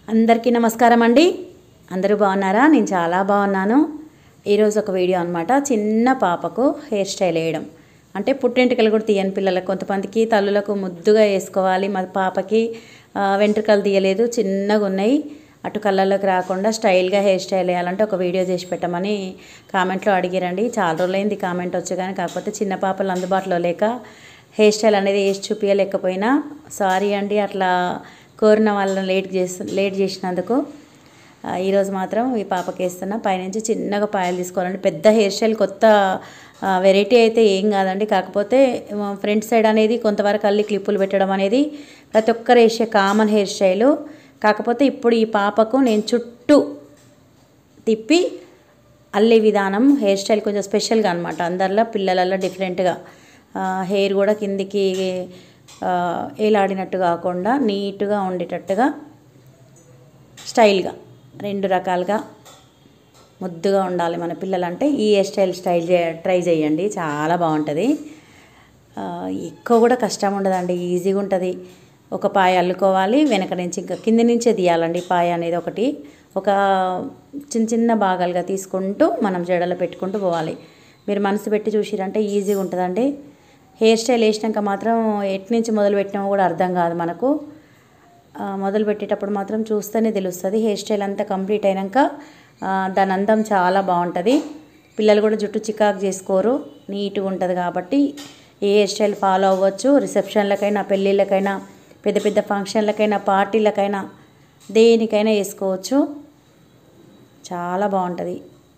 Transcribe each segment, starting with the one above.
అందరికీ నమస్కారం అండి అందరూ బాగున్నారా నేను చాలా బాగున్నాను ఈరోజు ఒక వీడియో అనమాట చిన్న పాపకు హెయిర్ స్టైల్ వేయడం అంటే పుట్టెంటుకలు కూడా తీయని పిల్లలకు కొంతమందికి తల్లులకు ముద్దుగా వేసుకోవాలి మా పాపకి ఆ, వెంట్రుకలు తీయలేదు చిన్నగా ఉన్నాయి అటు కళ్ళల్లోకి రాకుండా స్టైల్గా హెయిర్ స్టైల్ వేయాలంటే ఒక వీడియో చేసి పెట్టమని కామెంట్లో అడిగిరండి చాలా రోజులైంది కామెంట్ వచ్చి కానీ కాకపోతే చిన్న పాపలు అందుబాటులో లేక హెయిర్ స్టైల్ అనేది వేసి చూపించలేకపోయినా సారీ అండి అట్లా కోరిన వాళ్ళని లేట్ చేసి లేట్ చేసినందుకు ఆ, ఈరోజు మాత్రం ఈ పాపకి వేస్తున్నా పైనుంచి చిన్నగా పాయలు తీసుకోవాలండి పెద్ద హెయిర్ స్టైల్ కొత్త వెరైటీ అయితే ఏం కాదండి కాకపోతే ఫ్రంట్ సైడ్ అనేది కొంతవరకు అల్లి క్లిప్పులు పెట్టడం అనేది ప్రతి ఒక్కరు వేసే కామన్ హెయిర్ స్టైలు కాకపోతే ఇప్పుడు ఈ పాపకు నేను చుట్టూ తిప్పి అల్లే విధానం హెయిర్ స్టైల్ కొంచెం స్పెషల్గా అనమాట అందరిలో పిల్లలలో డిఫరెంట్గా హెయిర్ కూడా కిందికి ఆ, ఏలాడినట్టు కాకుండా నీట్గా ఉండేటట్టుగా స్టైల్గా రెండు రకాలుగా ముద్దుగా ఉండాలి మన పిల్లలంటే ఈ హెయిర్ స్టైల్ స్టైల్ చే ట్రై చేయండి చాలా బాగుంటుంది ఆ, ఎక్కువ కూడా కష్టం ఉండదండి ఈజీగా ఉంటుంది ఒక పాయ అల్లుకోవాలి వెనక నుంచి ఇంకా కింది నుంచే తీయాలండి పాయ అనేది ఒకటి ఒక చిన్న చిన్న భాగాలుగా తీసుకుంటూ మనం జడలో పెట్టుకుంటూ పోవాలి మీరు మనసు పెట్టి చూసిరంటే ఈజీగా ఉంటుందండి హెయిర్ స్టైల్ వేసినాక మాత్రం ఎటు నుంచి మొదలు పెట్టినామో కూడా అర్థం కాదు మనకు ఆ, మొదలు పెట్టేటప్పుడు మాత్రం చూస్తేనే తెలుస్తుంది హెయిర్ స్టైల్ అంతా కంప్లీట్ అయినాక ఆ, దాని అందం చాలా బాగుంటుంది పిల్లలు కూడా జుట్టు చికాకు చేసుకోరు నీట్గా ఉంటుంది కాబట్టి ఏ హెయిర్ స్టైల్ ఫాలో అవ్వచ్చు రిసెప్షన్లకైనా పెళ్ళిళ్ళకైనా పెద్ద పెద్ద ఫంక్షన్లకైనా పార్టీలకైనా దేనికైనా వేసుకోవచ్చు చాలా బాగుంటుంది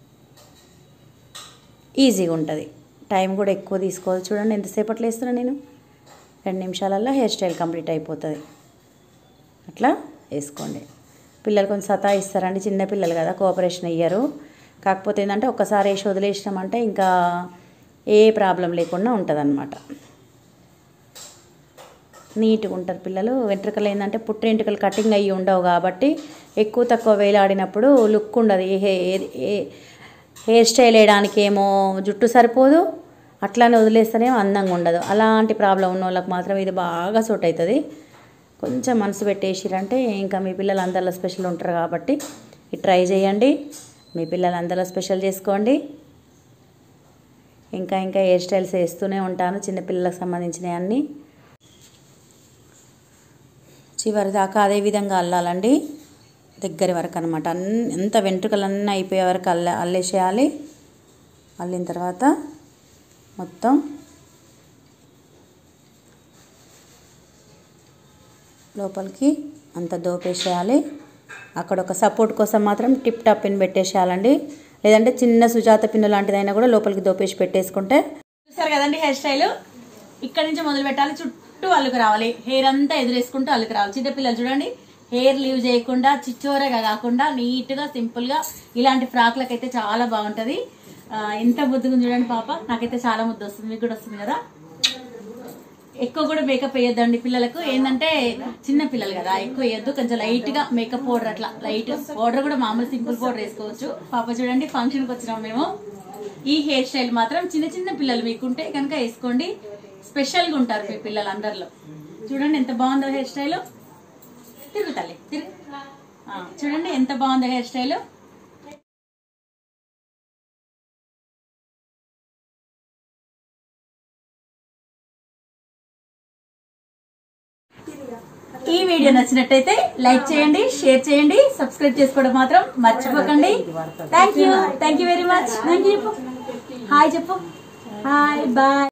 ఈజీగా ఉంటుంది టైం కూడా ఎక్కువ తీసుకోవాలి చూడండి ఎంతసేపట్లో వేస్తున్నా నేను రెండు నిమిషాలల్లో హెయిర్ స్టైల్ కంప్లీట్ అయిపోతుంది అట్లా వేసుకోండి పిల్లలు కొంచెం సతాయిస్తారండి చిన్న పిల్లలు కదా కోఆపరేషన్ అయ్యారు కాకపోతే ఏంటంటే ఒక్కసారి వేసి వదిలేసినామంటే ఇంకా ఏ ప్రాబ్లం లేకుండా ఉంటుంది అనమాట నీట్గా ఉంటారు పిల్లలు వెంట్రుకలు ఏంటంటే పుట్టెంట్రుకలు కటింగ్ అయ్యి ఉండవు కాబట్టి ఎక్కువ తక్కువ వేలాడినప్పుడు లుక్ ఉండదు ఏ హెయిర్ ఏ హెయిర్ స్టైల్ వేయడానికి ఏమో జుట్టు సరిపోదు అట్లానే వదిలేస్తేనేమో అందంగా ఉండదు అలాంటి ప్రాబ్లం ఉన్న వాళ్ళకి మాత్రం ఇది బాగా సూట్ అవుతుంది కొంచెం మనసు పెట్టేసిరంటే ఇంకా మీ పిల్లలు అందరిలో స్పెషల్ ఉంటారు కాబట్టి ఇది ట్రై చేయండి మీ పిల్లలు అందరిలో స్పెషల్ చేసుకోండి ఇంకా ఇంకా హెయిర్ స్టైల్స్ వేస్తూనే ఉంటాను చిన్నపిల్లలకు సంబంధించినవి అన్నీ చివరి దాకా అదే విధంగా అల్లాలండి దగ్గర వరకు అనమాట అన్ని ఎంత వెంట్రుకలన్నీ అయిపోయే వరకు అల్ల అల్లేసేయాలి అల్లిన తర్వాత మొత్తం లోపలికి అంత దోపేసేయాలి అక్కడ ఒక సపోర్ట్ కోసం మాత్రం టిప్ టాప్ పిన్ పెట్టేసేయాలండి లేదంటే చిన్న సుజాత పిన్ను లాంటిదైనా కూడా లోపలికి దోపేసి పెట్టేసుకుంటే చూసారు కదండి హెయిర్ స్టైల్ ఇక్కడ నుంచి మొదలు పెట్టాలి చుట్టూ అల్లుకు రావాలి హెయిర్ అంతా ఎదురేసుకుంటూ అల్లుకు రావాలి చిన్న పిల్లలు చూడండి హెయిర్ లీవ్ చేయకుండా చిచ్చోరగా కాకుండా నీట్ గా సింపుల్ గా ఇలాంటి ఫ్రాక్లకు అయితే చాలా బాగుంటది ఆ, ఎంత ముద్దుగా ఉంది చూడండి పాప నాకైతే చాలా ముద్దు వస్తుంది మీకు కూడా వస్తుంది కదా ఎక్కువ కూడా మేకప్ వేయొద్దండి పిల్లలకు ఏంటంటే చిన్న పిల్లలు కదా ఎక్కువ వేయొద్దు కొంచెం లైట్ గా మేకప్ పౌడర్ అట్లా లైట్ పౌడర్ కూడా మామూలు సింపుల్ పౌడర్ వేసుకోవచ్చు పాప చూడండి ఫంక్షన్ కి వచ్చినాం మేము ఈ హెయిర్ స్టైల్ మాత్రం చిన్న చిన్న పిల్లలు మీకుంటే కనుక వేసుకోండి స్పెషల్ గా ఉంటారు మీ పిల్లలు అందరిలో చూడండి ఎంత బాగుందో హెయిర్ స్టైల్ తిరుగు తల్లి తిరుగు ఆ, చూడండి ఎంత బాగుందో హెయిర్ స్టైల్ ఈ వీడియో నచ్చినట్టయితే లైక్ చేయండి షేర్ చేయండి సబ్స్క్రైబ్ చేసుకోవడం మాత్రం మర్చిపోకండి thank you thank you very much thank you చెప్పు హాయ్ చెప్పు హాయ్ బాయ్